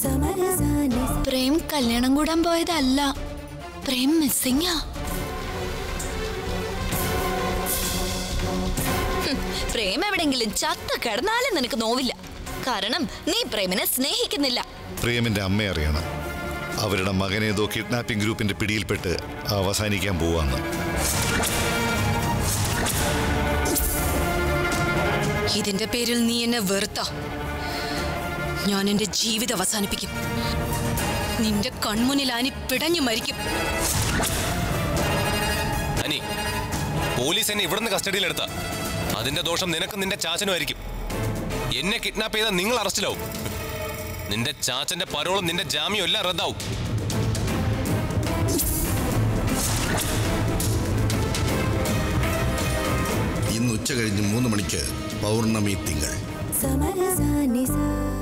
പ്രേം കല്യാണം കൂടാൻ പോയതല്ല പ്രേം മിസ്സിങ്ങാ പ്രേം എവിടെങ്കിലും ചത്ത കിടന്നാലും നിനക്ക് നോവില്ല കാരണം നീ പ്രേമിനെ സ്നേഹിക്കുന്നില്ല പ്രേമിന്റെ അമ്മ അറിയണം അവരുടെ മകനേതോ കിഡ്നാപ്പിംഗ് ഗ്രൂപ്പിന്റെ പിടിയിൽപ്പെട്ട് അവസാനിക്കാൻ പോവാന്ന് ഇതിന്റെ പേരിൽ നീ എന്നെ വെറുത്ത ഞാൻ എന്റെ ജീവിതം അവസാനിപ്പിക്കും നിന്റെ കൺമുന്നിൽ അനി പിടഞ്ഞു മരിക്കും അനി പോലീസ് എന്നെ ഇവിടുന്ന് കസ്റ്റഡിയിലെടുത്ത അതിന്റെ ദോഷം നിനക്കും നിന്റെ ചാച്ചനുമായിരിക്കും എന്നെ കിഡ്നാപ്പ് ചെയ്ത നിങ്ങൾ അറസ്റ്റിലാവും നിന്റെ ചാച്ചന്റെ പരോളും നിന്റെ ജാമ്യവും എല്ലാം റദ്ദാവും ഇന്ന് ഉച്ച കഴിഞ്ഞ് മൂന്ന് മണിക്ക് പൗർണമി തിങ്കൾ സമരസ നിസ